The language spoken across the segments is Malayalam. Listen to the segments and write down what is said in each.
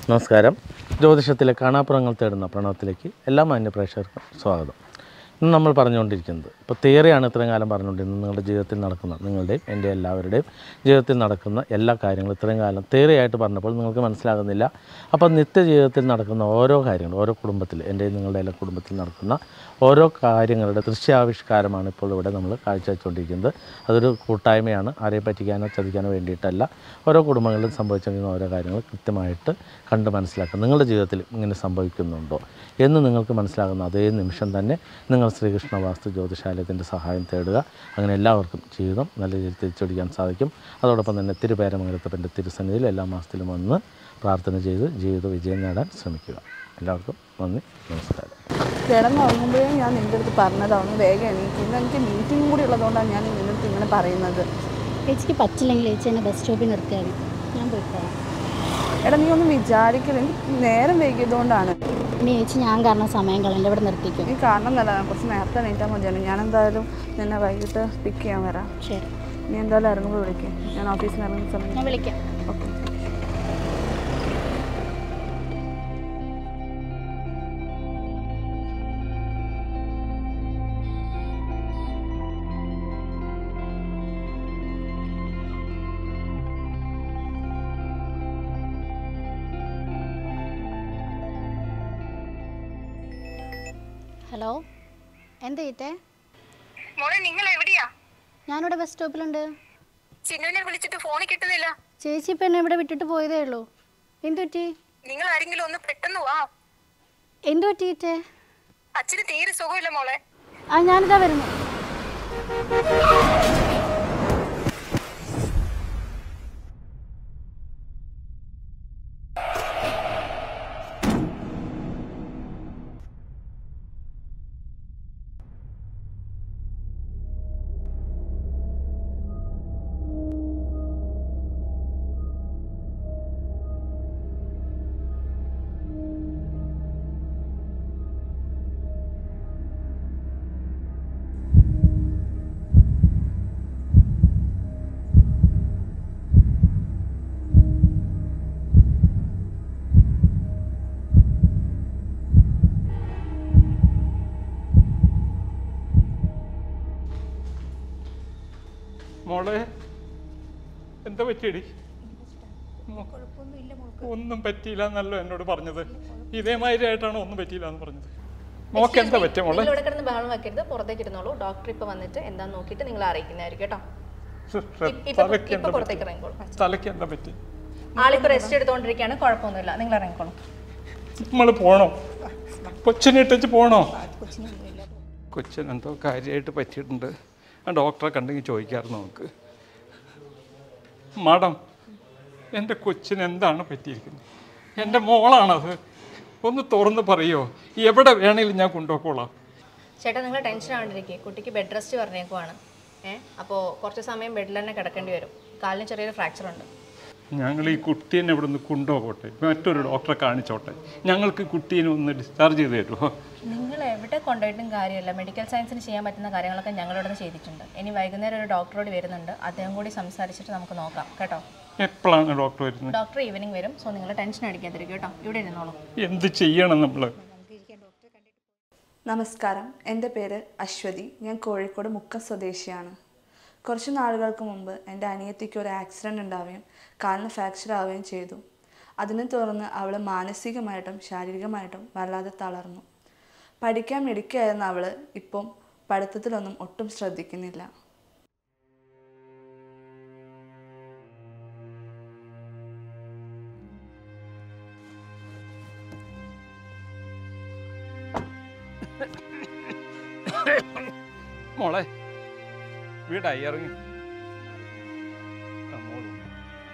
നമസ്കാരം ജ്യോതിഷത്തിലെ കാണാപ്പുറങ്ങൾ തേടുന്ന പ്രണവത്തിലേക്ക് എല്ലാ മാന്യ പ്രേക്ഷകർക്കും സ്വാഗതം ഇന്ന് നമ്മൾ പറഞ്ഞുകൊണ്ടിരിക്കുന്നത് ഇപ്പോൾ തിയറിയാണ് ഇത്രയും കാലം പറഞ്ഞുകൊണ്ടിരുന്നത് നിങ്ങളുടെ ജീവിതത്തിൽ നടക്കുന്ന നിങ്ങളുടെയും എൻ്റെ എല്ലാവരുടെയും ജീവിതത്തിൽ നടക്കുന്ന എല്ലാ കാര്യങ്ങളും ഇത്രയും കാലം തിയറിയായിട്ട് പറഞ്ഞപ്പോൾ നിങ്ങൾക്ക് മനസ്സിലാകുന്നില്ല അപ്പോൾ നിത്യജീവിതത്തിൽ നടക്കുന്ന ഓരോ കാര്യങ്ങളും ഓരോ കുടുംബത്തിൽ എൻ്റെയും നിങ്ങളുടെ എല്ലാ കുടുംബത്തിൽ നടക്കുന്ന ഓരോ കാര്യങ്ങളുടെ ദൃശ്യാവിഷ്കാരമാണ് ഇപ്പോൾ ഇവിടെ നമ്മൾ കാഴ്ചവെച്ചുകൊണ്ടിരിക്കുന്നത് അതൊരു കൂട്ടായ്മയാണ് ആരെയും പറ്റിക്കാനോ ചതിക്കാനോ വേണ്ടിയിട്ടല്ല ഓരോ കുടുംബങ്ങളിലും സംഭവിച്ചിരിക്കുന്ന ഓരോ കാര്യങ്ങൾ കൃത്യമായിട്ട് കണ്ട് മനസ്സിലാക്കുക നിങ്ങളുടെ ജീവിതത്തിൽ ഇങ്ങനെ സംഭവിക്കുന്നുണ്ടോ എന്ന് നിങ്ങൾക്ക് മനസ്സിലാകുന്ന അതേ നിമിഷം തന്നെ നിങ്ങൾ ശ്രീകൃഷ്ണ വാസ്തു ജ്യോതിഷാലയത്തിൻ്റെ സഹായം തേടുക അങ്ങനെ എല്ലാവർക്കും ജീവിതം നല്ല രീതിയിൽ തിരിച്ചൊടിക്കാൻ സാധിക്കും അതോടൊപ്പം തന്നെ തിരുപേരമംഗലത്തപ്പൻ്റെ തിരുസന്നിധിയിൽ എല്ലാ മാസത്തിലും വന്ന് പ്രാർത്ഥന ചെയ്ത് ജീവിത വിജയം നേടാൻ ശ്രമിക്കുക എല്ലാവർക്കും നന്ദി നമസ്കാരം കിടന്നുറങ്ങുമ്പോഴേ ഞാൻ നിൻ്റെ അടുത്ത് പറഞ്ഞതാണ് വേഗം എണീക്കും ഇന്ന് എനിക്ക് മീറ്റിംഗ് കൂടി ഉള്ളതുകൊണ്ടാണ് ഞാൻ നിൻ്റെ അടുത്ത് ഇങ്ങനെ പറയുന്നത് ചേച്ചിക്ക് പറ്റില്ലെങ്കിൽ ചേച്ചി എന്നെ ബസ് സ്റ്റോപ്പിൽ നിർത്തിയാൽ ഞാൻ പോയിക്കോളാം എടാ നീ ഒന്നും വിചാരിക്കില്ല എനിക്ക് നേരം വൈകിയതുകൊണ്ടാണ് ഇനി ചേച്ചി ഞാൻ കാരണം സമയം കളയണ്ട ഇവിടെ നിർത്തിക്കും നീ കാരണം എന്നല്ല കുറച്ച് നേരത്തെ എണീറ്റാൽ മതിയാണ് ഞാൻ എന്തായാലും നിന്നെ വൈകിട്ട് പിക്ക് ചെയ്യാൻ വരാം ശരി നീ എന്തായാലും ഇറങ്ങുമ്പോൾ വിളിക്കും ഞാൻ ഓഫീസിൽ നിന്ന് ഇറങ്ങുന്ന സമയം ഞാൻ വിളിക്കാം ഓക്കെ ഹലോ എന്താ ചേട്ടേ മോളെ നിങ്ങൾ എവിടെയാ ഞാനിവിടെ ബസ് സ്റ്റോപ്പിലുണ്ട് ചിന്നുവിനെ വിളിച്ചിട്ട് ഫോണിൽ കിട്ടുന്നില്ല ചേച്ചി ഇപ്പം എന്നെ ഇവിടെ വിട്ടിട്ട് പോയതേ ഉള്ളൂ എന്തു പറ്റി നിങ്ങൾ ആരെങ്കിലും ഒന്ന് പെട്ടെന്ന് വാ എന്തു പറ്റി ചേട്ടേ അച്ഛന് തീരെ സുഖമില്ല മോളെ ആ ഞാനിതാ വരുന്നു മോളെ എന്താ പറ്റിയടി മോ- ഒന്നും പറ്റിയില്ല എന്നല്ലോ എന്നോട് പറഞ്ഞത് ഇതേമാതിരി ആയിട്ടാണോ ഒന്നും പറ്റിയില്ല എന്ന് പറഞ്ഞത് മോക്ക് എന്താ പറ്റിയ മോളെ നിങ്ങൾ ഇവിടെ കിടന്ന് ബഹളം വെക്കരുത് പുറത്തേക്ക് ഇരുന്നോളൂ ഡോക്ടർ ഇപ്പൊ വന്നിട്ട് എന്താന്ന് നോക്കിയിട്ട് നിങ്ങൾ അറിയിക്കുന്നതായിരിക്കും കേട്ടോ ഇപ്പ- ഇപ്പൊ തലയ്ക്ക് ഇപ്പൊ എന്താ പുറത്തേക്ക് പറ്റി ഇറങ്ങിക്കോളൂ തലയ്ക്ക് എന്താ പറ്റി ആളിപ്പോ റെസ്റ്റ് എടുത്തോണ്ടിരിക്കുകയാണ് കുഴപ്പമൊന്നുമില്ല നിങ്ങൾ ഇറങ്ങിക്കോളൂ നമ്മൾ പോണോ കൊച്ചിനെ ഇട്ടിച്ച് പോണോ കൊച്ചിന് എന്തോ കാര്യമായിട്ട് പറ്റിയിട്ടുണ്ട് ആ ഡോക്ടറെ കണ്ടെങ്കിൽ ചോദിക്കാറുണ്ട് നമുക്ക് മാഡം എൻ്റെ കൊച്ചിന് എന്താണ് പറ്റിയിരിക്കുന്നത് എൻ്റെ മോളാണത് ഒന്ന് തുറന്ന് പറയോ എവിടെ വേണേലും ഞാൻ കൊണ്ടുപോയിക്കോളാം ചേട്ടാ നിങ്ങൾ ടെൻഷൻ ആവാണ്ടിരിക്കുക കുട്ടിക്ക് ബെഡ് റെസ്റ്റ് പറഞ്ഞേക്കുവാണ് ഏഹ് അപ്പോൾ കുറച്ച് സമയം ബെഡിൽ തന്നെ കിടക്കേണ്ടി വരും കാലിന് ചെറിയൊരു ഫ്രാക്ചർ ഉണ്ട് ഞങ്ങൾ ഈ കുട്ടീനെ ഇവിടെ നിന്ന് കൊണ്ടുപോകട്ടെ മറ്റൊരു ഡോക്ടറെ കാണിച്ചോട്ടെ ഞങ്ങൾക്ക് കുട്ടീനെ ഒന്ന് ഡിസ്ചാർജ് ചെയ്ത് തരുമോ നിങ്ങൾ എവിടെ കൊണ്ടുപോയിട്ടും കാര്യമില്ല മെഡിക്കൽ സയൻസിന് ചെയ്യാൻ പറ്റുന്ന കാര്യങ്ങളൊക്കെ ഞങ്ങളിവിടെ നിന്ന് ചെയ്തിട്ടുണ്ട് ഇനി വൈകുന്നേരം ഒരു ഡോക്ടറോട് വരുന്നുണ്ട് അദ്ദേഹം കൂടി സംസാരിച്ചിട്ട് നമുക്ക് നോക്കാം കേട്ടോ എപ്പോഴാണ് ഡോക്ടർ വരുന്നത് ഡോക്ടർ ഈവനിങ് വരും സോ നിങ്ങൾ ടെൻഷൻ അടിക്കാതിരിക്കും കേട്ടോ ഇവിടെ ഇരുന്നോളൂ എന്ത് ചെയ്യണം നമ്മൾ നമസ്കാരം എൻ്റെ പേര് അശ്വതി ഞാൻ കോഴിക്കോട് മുക്കം സ്വദേശിയാണ് കുറച്ച് നാളുകൾക്ക് മുമ്പ് എൻ്റെ അനിയത്തിക്ക് ഒരു ആക്സിഡൻ്റ് ഉണ്ടാവുകയും കാലിന് ഫ്രാക്ചർ ആവുകയും ചെയ്തു അതിനെ തുടർന്ന് അവൾ മാനസികമായിട്ടും ശാരീരികമായിട്ടും വല്ലാതെ തളർന്നു പഠിക്കാൻ മിടുക്കിയായിരുന്ന അവൾ ഇപ്പം പഠിത്തത്തിലൊന്നും ഒട്ടും ശ്രദ്ധിക്കുന്നില്ല മോളെ വീടായി ഇറങ്ങി ആ, മോള് വന്നു.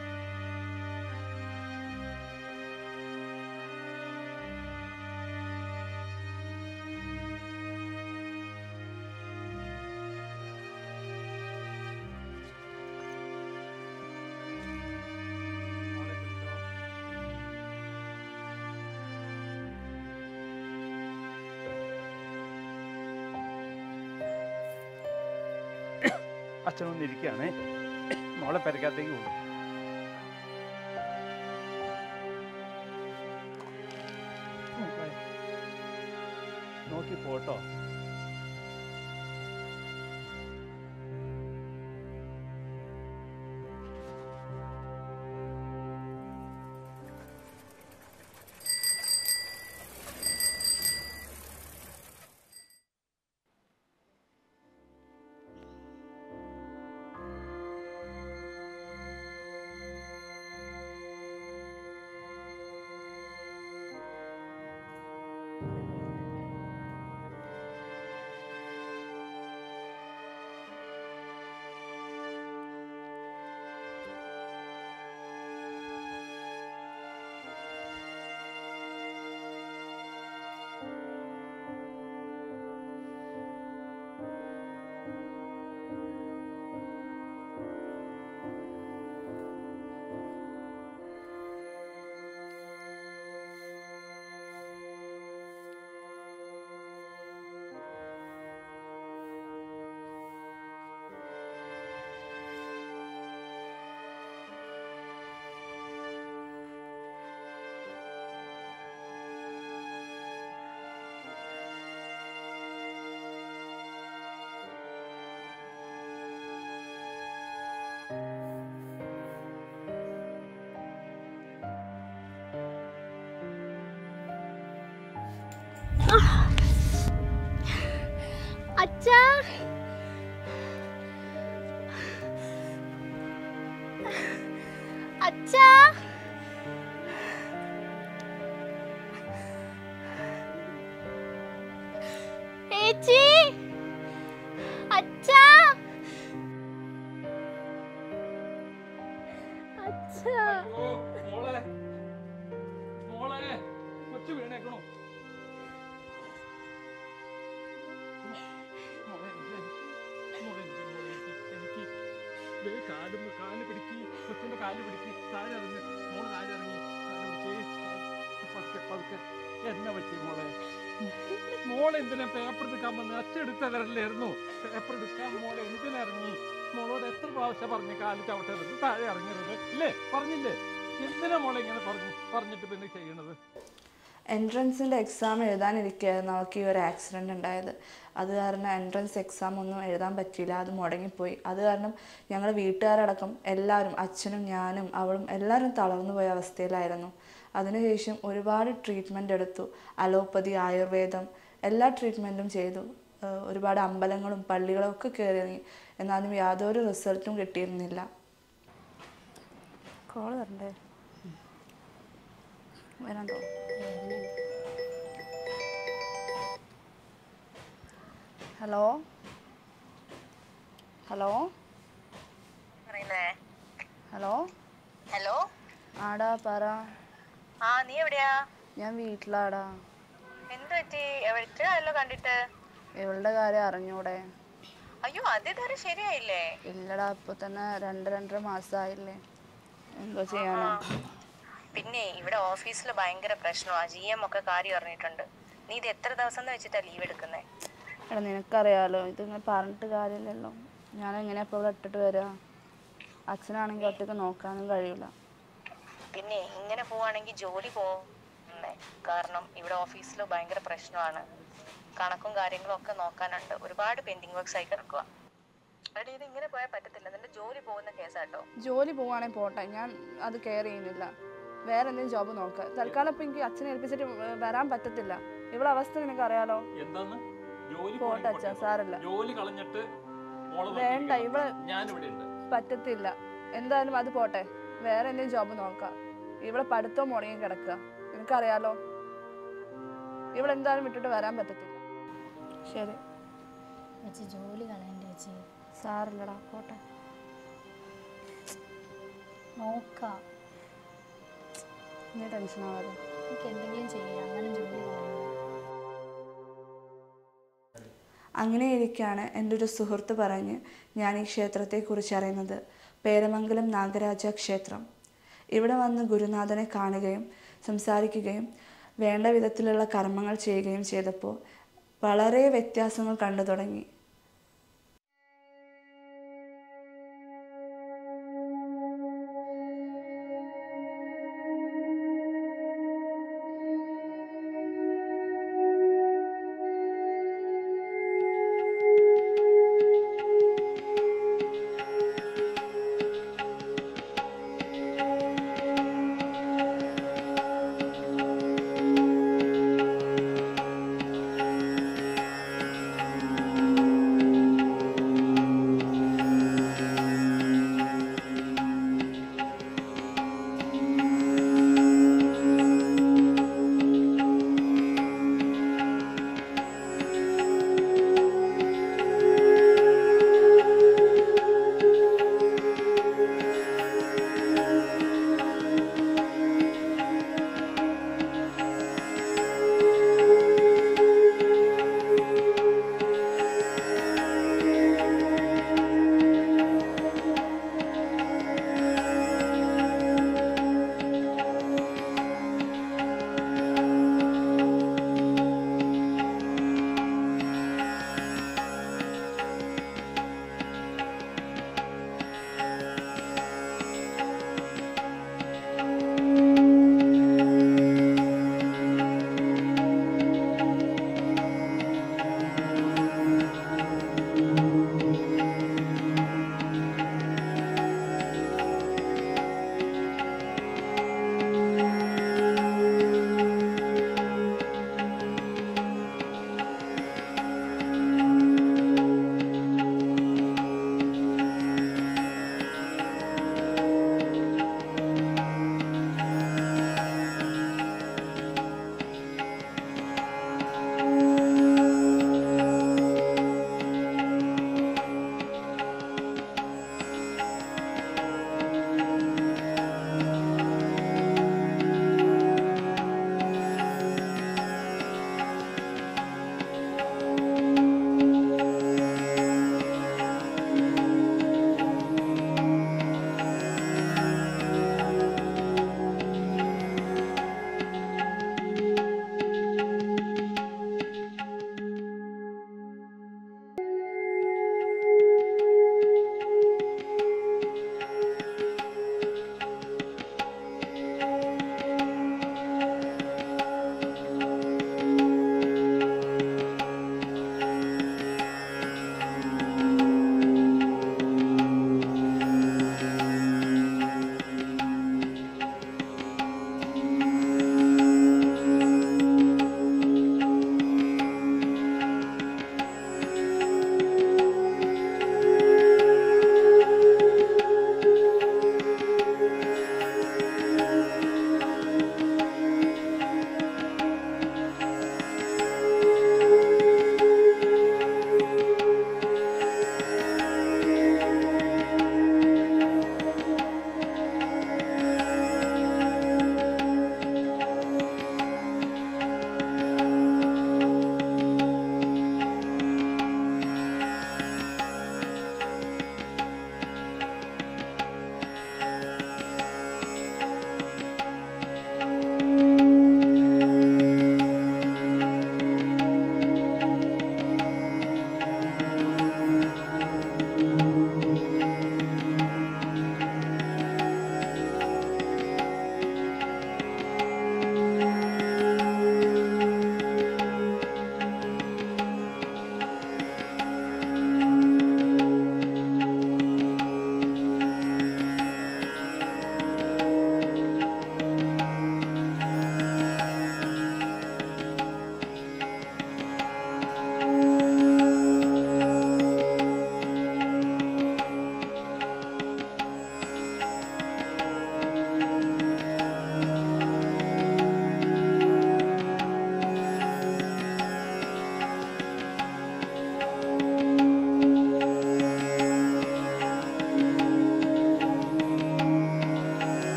മോളെ പിടിച്ചോ. അച്ഛനൊന്ന് ഇരിക്കുകയാണേ മോളെ പെരക്കകത്തേക്ക് കൊണ്ടു നോക്കി പോട്ടോ അച്ഛാ അച്ഛാ ചേച്ചി അച്ഛാ അച്ഛാ ഓ മോളെ മോളെ കൊച്ചു വീണേക്കണോ മോളെ എന്ത്? മോളെ എന്ത് മോളെ എനിക്ക് എനിക്ക് ദേ കാലും കാല് പിടിക്ക് കൊച്ചിന്റെ കാല് പിടിക്ക് താഴെ ഇറങ്ങി മോള് താഴെ ഇറങ്ങി കാല് പിടിച്ച് പതുക്കെ പതുക്കെ എന്നെ പറ്റി മോളെ മോളെ എന്തിനാ പേപ്പർ എടുക്കാൻ വന്ന് അച്ചെടുത്ത തരല്ലായിരുന്നു പേപ്പർ എടുക്കാൻ മോളെ എന്തിനാ ഇറങ്ങി മോളോട് എത്ര പ്രാവശ്യം പറഞ്ഞു കാല് ചവിട്ടരുത് താഴെ ഇറങ്ങരുത് ഇല്ലേ പറഞ്ഞില്ലേ എന്തിനാ മോളെ ഇങ്ങനെ പറഞ്ഞു പറഞ്ഞിട്ട് പിന്നെ ചെയ്യണത് എൻട്രൻസിൻ്റെ എക്സാം എഴുതാനിരിക്കുകയായിരുന്നു അവൾക്ക് ഈ ഒരു ആക്സിഡൻ്റ് ഉണ്ടായത് അത് കാരണം എൻട്രൻസ് എക്സാം ഒന്നും എഴുതാൻ പറ്റിയില്ല അത് മുടങ്ങിപ്പോയി അത് കാരണം ഞങ്ങൾ വീട്ടുകാരടക്കം എല്ലാവരും അച്ഛനും ഞാനും അവളും എല്ലാവരും തളർന്നു പോയ അവസ്ഥയിലായിരുന്നു അതിനുശേഷം ഒരുപാട് ട്രീറ്റ്മെൻ്റ് എടുത്തു അലോപ്പതി ആയുർവേദം എല്ലാ ട്രീറ്റ്മെൻറ്റും ചെയ്തു ഏഹ് ഒരുപാട് അമ്പലങ്ങളും പള്ളികളും ഒക്കെ കയറി ഇറങ്ങി എന്നാലും യാതൊരു റിസൾട്ടും കിട്ടിയിരുന്നില്ല കോൾ തരണ്ടേ വരാണ്ടോ ഹലോ ഹലോ പറയുന്നേ ഹലോ ഹലോ ആടാ പറ ആ നീ എവിടെയാ ഞാൻ വീട്ടിലാടാ എന്ത് പറ്റി എവിടെയല്ലോ കണ്ടിട്ട് ഇവളുടെ കാര്യം അറിഞ്ഞൂടെ അയ്യോ അത് ഇതുവരെ ശരിയായില്ലേ ഇല്ലടാ ഇപ്പൊ തന്നെ രണ്ട് രണ്ടര മാസമായില്ലേ എന്തോ ചെയ്യാനാ പിന്നെ ഇവിടെ ഓഫീസിൽ ഭയങ്കര പ്രശ്നമാ ജി എം ഒക്കെ കാര്യം അറിഞ്ഞിട്ടുണ്ട് നീ ഇത് എത്ര ദിവസം എന്ന് വെച്ചിട്ടാ ലീവ് എടുക്കുന്നേ എടാ നിനക്കറിയാലോ ഇതിങ്ങനെ പറഞ്ഞിട്ട് കാര്യമില്ലല്ലോ ഞാൻ എങ്ങനെയാ ഇപ്പോൾ ഇവിടെ ഇട്ടിട്ട് വരിക അച്ഛനാണെങ്കിൽ ഒറ്റയ്ക്ക് നോക്കാനും കഴിയില്ല പിന്നെ ഇങ്ങനെ പോവാണെങ്കിൽ ജോലി പോകുന്നേ കാരണം ഇവിടെ ഓഫീസിൽ ഭയങ്കര പ്രശ്നമാണ് കണക്കും കാര്യങ്ങളും ഒക്കെ നോക്കാനുണ്ട് ഒരുപാട് പെൻഡിങ് വർക്ക്സ് ആയി കിടക്കുക എടി ഇത് ഇങ്ങനെ പോയാൽ പറ്റത്തില്ല നിന്റെ ജോലി പോകുന്ന കേസാട്ടോ ജോലി പോവാണെങ്കിൽ പോട്ടെ ഞാൻ അത് കെയർ ചെയ്യുന്നില്ല വേറെ എന്തെങ്കിലും ജോബ് നോക്കുക തൽക്കാലം ഇപ്പം എനിക്ക് അച്ഛനെ ഏൽപ്പിച്ചിട്ട് വരാൻ പറ്റത്തില്ല ഇവിടെ അവസ്ഥ നിനക്ക് അറിയാലോ എന്താന്ന് ജോലി പോട്ടെ പോയി അച്ഛാ പോട്ടെ. സാരല്ല ജോലി കളഞ്ഞിട്ട് മോളെ വേണ്ട നോക്കിയിരിക്കണം. ഇവിടെ ഞാനിവിടെ ഉണ്ട് പറ്റത്തില്ല എന്തായാലും അത് പോട്ടെ വേറെ എന്തെങ്കിലും ജോബ് നോക്കാം ഇവിടെ പഠിത്തം മുടങ്ങി കിടക്കുക നിനക്കറിയാലോ ഇവിടെ എന്തായാലും വിട്ടിട്ട് വരാൻ പറ്റത്തില്ല ശരി ചേച്ചി ജോലി കളയണ്ട ചേച്ചി സാറില്ലടാ പോട്ടെ നോക്കാം നീ ടെൻഷൻ ആവാതെ എനിക്ക് എന്തെങ്കിലും ചെയ്യാം അങ്ങനെ ജോലി കളയണ്ട അങ്ങനെയിരിക്കെയാണ് എൻ്റെ ഒരു സുഹൃത്ത് പറഞ്ഞ് ഞാൻ ഈ ക്ഷേത്രത്തെക്കുറിച്ച് അറിയുന്നത് പേരമംഗലം നാഗരാജ ക്ഷേത്രം ഇവിടെ വന്ന് ഗുരുനാഥനെ കാണുകയും സംസാരിക്കുകയും വേണ്ട വിധത്തിലുള്ള കർമ്മങ്ങൾ ചെയ്യുകയും ചെയ്തപ്പോൾ വളരെ വ്യത്യാസങ്ങൾ കണ്ടു തുടങ്ങി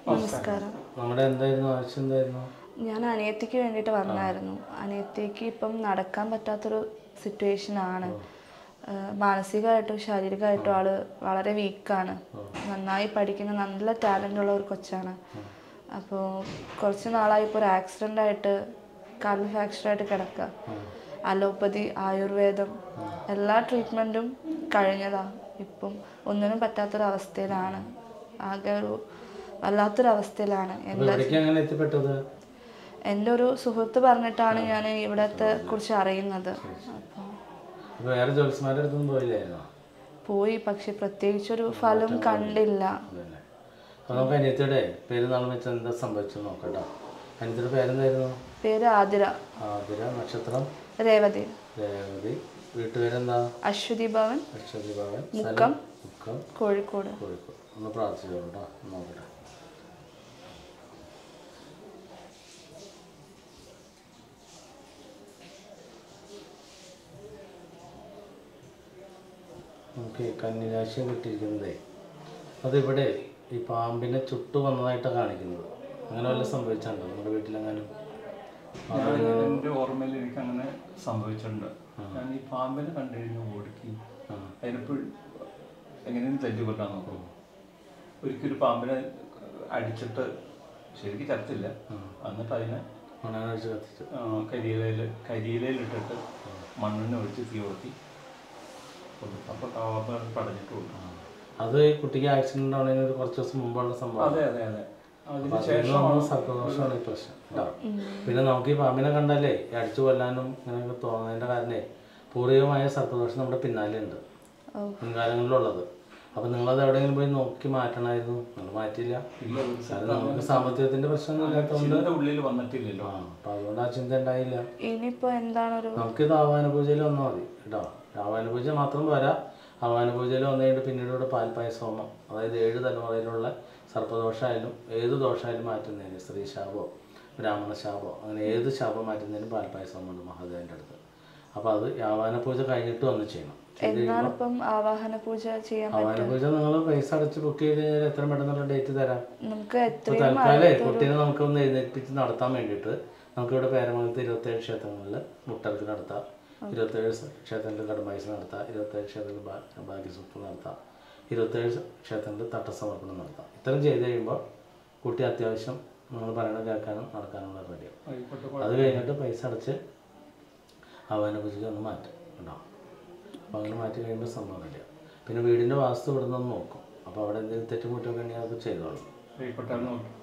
നമസ്കാരം നമ്മുടെ എന്തായിരുന്നു ആവശ്യം എന്തായിരുന്നു ഞാൻ അനിയത്തിക്ക് വേണ്ടിയിട്ട് വന്നായിരുന്നു അനിയത്തിക്ക് ഇപ്പം നടക്കാൻ പറ്റാത്തൊരു സിറ്റുവേഷൻ ആണ് ഏഹ് മാനസികമായിട്ടും ശാരീരികമായിട്ടും ആള് വളരെ വീക്കാണ് നന്നായി പഠിക്കുന്ന നല്ല ടാലൻ്റ് ഉള്ള ഒരു കൊച്ചാണ് അപ്പോൾ കുറച്ച് നാളായി ഇപ്പോൾ ഒരു ആക്സിഡൻ്റ് ആയിട്ട് കാലിൽ ഫ്രാക്ചർ ആയിട്ട് കിടക്കുക അലോപ്പതി ആയുർവേദം എല്ലാ ട്രീറ്റ്മെൻറ്റും കഴിഞ്ഞതാ ഇപ്പം ഒന്നിനും പറ്റാത്തൊരവസ്ഥയിലാണ് ആകെ ഒരു വല്ലാത്തൊരവസ്ഥയിലാണ് അപ്പൊ എന്താ ഇവിടേക്ക് എങ്ങനെ എത്തിപ്പെട്ടത് എൻ്റെ ഒരു സുഹൃത്ത് പറഞ്ഞിട്ടാണ് ഞാൻ ഇവിടത്തെ കുറിച്ച് അറിയുന്നത് അപ്പോൾ അപ്പൊ വേറെ ജോലിസ്മാരുടെ അടുത്തൊന്നും പോയില്ലായിരുന്നോ പോയി പക്ഷെ പ്രത്യേകിച്ചൊരു ഫലം കണ്ടില്ല അതല്ലേ അപ്പൊ നമുക്ക് അനിയത്തിയുടെ പേര് നാളെ വെച്ച് എന്താ സംഭവിച്ചത് നോക്കട്ടോ അനിയത്തിയുടെ പേരെന്തായിരുന്നു പേര് ആതിര ആതിര നക്ഷത്രം രേവതി രേവതി വീട്ടുപേരെന്താ അശ്വതി ഭവൻ അക്ഷതി ഭവൻ മുക്കം മുക്കം കോഴിക്കോട് കോഴിക്കോട് ഒന്ന് പ്രാർത്ഥിച്ചോളൂ കേട്ടോ നോക്കട്ടെ നമുക്ക് കന്നിരാശി കിട്ടിയിരിക്കുന്നതേ അതിവിടെ ഈ പാമ്പിനെ ചുട്ടു വന്നതായിട്ടാണ് കാണിക്കുന്നത് അങ്ങനെ വല്ല സംഭവിച്ചുണ്ടോ നമ്മുടെ വീട്ടിലെങ്ങാനും എൻ്റെ ഓർമ്മയിൽ എനിക്ക് അങ്ങനെ സംഭവിച്ചിട്ടുണ്ട് ഞാൻ ഈ പാമ്പിനെ കണ്ടു കഴിഞ്ഞാൽ ഓടിക്കി അതിനെപ്പോഴും എങ്ങനെയും തല്ലി കൊല്ലാൻ നോക്കും ഒരിക്കലും പാമ്പിനെ അടിച്ചിട്ട് ശരിക്കും ചത്തില്ല എന്നിട്ട് അതിനെ മണാനടിച്ച് കത്തിച്ചു ആ, കരിയിലയിൽ കരിയിലയിലിട്ടിട്ട് മണ്ണെണ്ണ ഒഴിച്ച് തീ കൊളുത്തി കൊന്നു. അപ്പോൾ കവർന്ന് പടഞ്ഞിട്ട് കൊന്നു അത് ഈ കുട്ടിക്ക് ആക്സിഡന്റ് ആവുന്നതിന് ഒരു കുറച്ച് ദിവസം മുമ്പുള്ള സംഭവം അതെ അതെ അതെ അതിന് അപ്പൊ അതിൽ ശേഷം വന്ന സർപ്പദോഷമാണ് ഈ പ്രശ്നം കേട്ടോ പിന്നെ നമുക്ക് ഈ പാമ്പിനെ കണ്ടാലേ ഈ അടിച്ചു കൊല്ലാനും ഇങ്ങനെയൊക്കെ തോന്നുന്നതിന്റെ കാരണേ പൂർവികമായ സർപ്പദോഷം നമ്മുടെ പിന്നാലെ ഉണ്ട് മുൻകാലങ്ങളിലുള്ളത് അപ്പൊ നിങ്ങളത് എവിടെയെങ്കിലും പോയി നോക്കി മാറ്റണമായിരുന്നു നിങ്ങൾ മാറ്റിയില്ല ഇല്ല ഒരു കാരണം നമുക്ക് സാമ്പത്തികത്തിന്റെ പ്രശ്നമൊന്നും ഇല്ലാത്തതുകൊണ്ട് ചിന്ത ഉള്ളിൽ വന്നിട്ടില്ലല്ലോ ആ അപ്പൊ അതുകൊണ്ട് ആ ചിന്ത ഉണ്ടായില്ല ഇനിയിപ്പോൾ എന്താണൊരു നമുക്കിത് ആഹ്വാന പൂജയിൽ വന്നാൽ മതി കേട്ടോ ആഹ്വാന പൂജ മാത്രം പോരാ ആഹ്വാന പൂജയിൽ വന്നു കഴിഞ്ഞിട്ട് പിന്നീട് ഇവിടെ പാൽപ്പായസോമം അതായത് ഏഴ് തലമുറയിലുള്ള സർപ്പദോഷമായാലും ഏത് ദോഷമായാലും മാറ്റുന്നതിന് സ്ത്രീ ശാപോ ബ്രാഹ്മണ ശാപോ അങ്ങനെ ഏത് ശാപം മാറ്റുന്നതിനും പാൽപ്പായസോമുണ്ട് മഹാദേവൻ്റെ അടുത്ത് അപ്പോൾ അത് ഈ ആഹ്വാന പൂജ കഴിഞ്ഞിട്ട് വന്ന് ചെയ്യണം ചെയ്ത് എന്നാണ് ഇപ്പം ആവാഹന പൂജ ചെയ്യാൻ ആഹ്വാന പൂജ നിങ്ങൾ പൈസ അടച്ച് ബുക്ക് ചെയ്ത് കഴിഞ്ഞാൽ എത്ര പെട്ടെന്നുള്ള ഡേറ്റ് തരാം നമുക്ക് ഇപ്പൊ എത്രയും തൽക്കാലേ കുട്ടീനെ നമുക്ക് ഒന്ന് എഴുന്നേൽപ്പിച്ച് നടത്താൻ വേണ്ടിയിട്ട് നമുക്കിവിടെ പേരമംഗലത്ത് ഇരുപത്തേഴ് ക്ഷേത്രങ്ങളിൽ മുട്ടർക്ക് നടത്താം ഇരുപത്തേഴ് ക്ഷേത്രങ്ങളിൽ കടമായിസ് നടത്താം ഇരുപത്തേഴ് ക്ഷേത്രങ്ങളിൽ ഭാ- ഭാഗ്യസൂക്തം നടത്താം ഇരുപത്തേഴ് ക്ഷേത്രങ്ങളിൽ തട്ടസമർപ്പണം നടത്താം ഇത്രയും ചെയ്ത് കഴിയുമ്പോൾ കുട്ടി അത്യാവശ്യം നമ്മൾ പറയണത് കേൾക്കാനും നടക്കാനുള്ള റെഡിയാവും ആയിക്കോട്ടെ അത് കഴിഞ്ഞിട്ട് പൈസ അടച്ച് ആവാന പൂജയ്ക്ക് ഒന്ന് മാറ്റും കേട്ടോ അപ്പോൾ അങ്ങനെ മാറ്റി കഴിയുമ്പോൾ സംഭവം റെഡിയാവും പിന്നെ വീടിൻ്റെ വാസ്തു ഇവിടെ നിന്ന് നോക്കും അപ്പോൾ അവിടെ എന്തെങ്കിലും തെറ്റുമുറ്റൊക്കെ ഉണ്ടെങ്കിൽ അത് ചെയ്തോളും ആയിക്കോട്ടെ അത് നോക്കി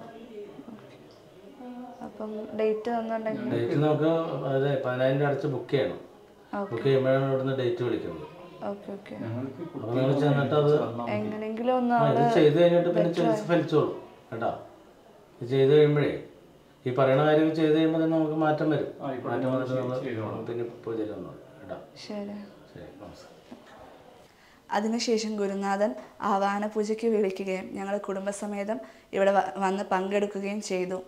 അപ്പം ഡേറ്റ് തന്നിട്ടുണ്ടെങ്കിൽ ഡേറ്റ് നമുക്ക് അതെ പതിനായിരം രൂപ അടച്ച് ബുക്ക് ചെയ്യണം ബുക്ക് ചെയ്യുമ്പോഴാണ് ഇവിടുന്ന് ഡേറ്റ് വിളിക്കുന്നത് ഓക്കെ ഓക്കെ ഞങ്ങൾക്ക് അപ്പോൾ നിങ്ങൾ ചെന്നിട്ട് അത് എങ്ങനെയെങ്കിലും ഒന്ന് ആ, ഇത് ചെയ്ത് കഴിഞ്ഞിട്ട് പിന്നെ ചികിത്സ ഫലിച്ചോളും കേട്ടോ ഇത് ചെയ്ത് കഴിയുമ്പോഴേ ഈ പറയുന്ന കാര്യങ്ങൾ ചെയ്ത് കഴിയുമ്പോൾ തന്നെ നമുക്ക് മാറ്റം വരും മാറ്റം വന്നിട്ട് നമ്മൾ പിന്നെ പൂജയിൽ വന്നോളൂ കേട്ടോ ശരി ശരി നമസ്കാരം അതിനുശേഷം ഗുരുനാഥൻ ആവാഹന പൂജയ്ക്ക് വിളിക്കുകയും ഞങ്ങൾ കുടുംബസമേതം ഇവിടെ വ- വന്ന് പങ്കെടുക്കുകയും ചെയ്തു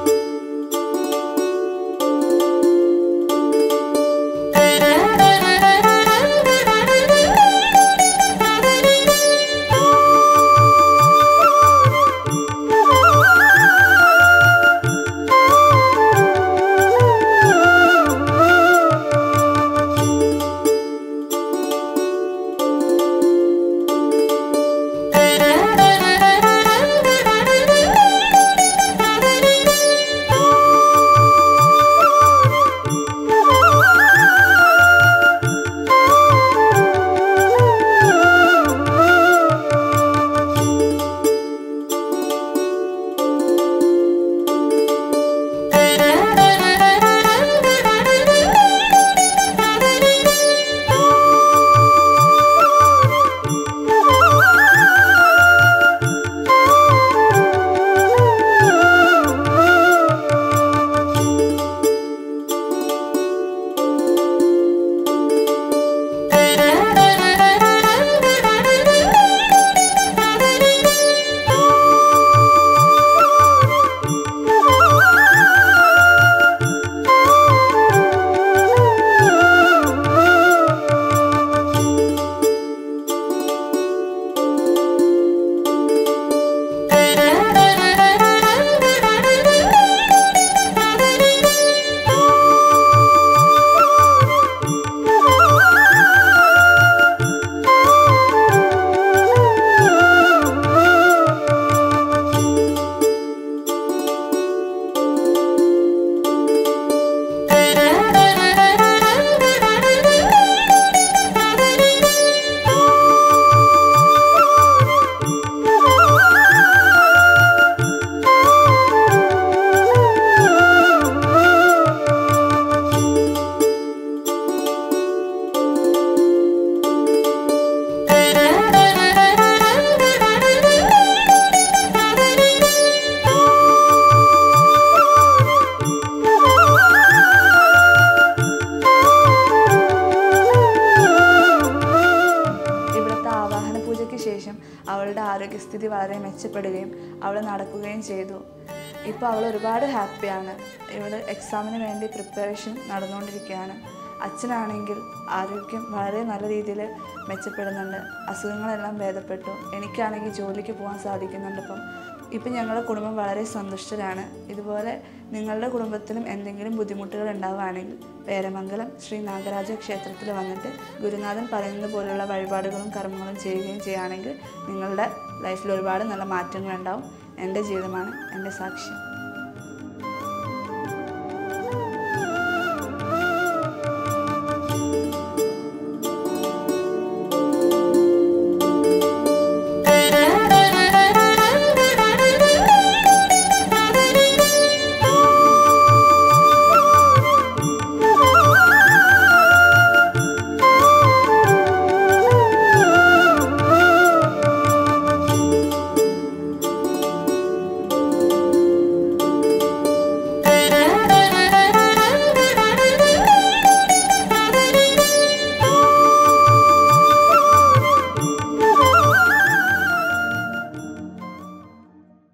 Thank you. ആരോഗ്യസ്ഥിതി വളരെ മെച്ചപ്പെടുകയും അവൾ നടക്കുകയും ചെയ്തു ഇപ്പോൾ അവൾ ഒരുപാട് ഹാപ്പിയാണ് ഇവൾ എക്സാമിന് വേണ്ടി പ്രിപ്പറേഷൻ നടന്നുകൊണ്ടിരിക്കുകയാണ് അച്ഛനാണെങ്കിൽ ആരോഗ്യം വളരെ നല്ല രീതിയിൽ മെച്ചപ്പെടുന്നുണ്ട് അസുഖങ്ങളെല്ലാം ഭേദപ്പെട്ടു എനിക്കാണെങ്കിൽ ജോലിക്ക് പോകാൻ സാധിക്കുന്നുണ്ട് ഇപ്പം ഇപ്പം ഞങ്ങളുടെ കുടുംബം വളരെ സന്തുഷ്ടരാണ് ഇതുപോലെ നിങ്ങളുടെ കുടുംബത്തിലും എന്തെങ്കിലും ബുദ്ധിമുട്ടുകൾ ഉണ്ടാവുകയാണെങ്കിൽ പേരമംഗലം ശ്രീ നാഗരാജ ക്ഷേത്രത്തിൽ വന്നിട്ട് ഗുരുനാഥൻ പറയുന്നത് പോലുള്ള വഴിപാടുകളും കർമ്മങ്ങളും ചെയ്യുകയും ചെയ്യുകയാണെങ്കിൽ നിങ്ങളുടെ ലൈഫിൽ ഒരുപാട് നല്ല മാറ്റങ്ങളുണ്ടാവും എൻ്റെ ജീവിതമാണ് എൻ്റെ സാക്ഷ്യം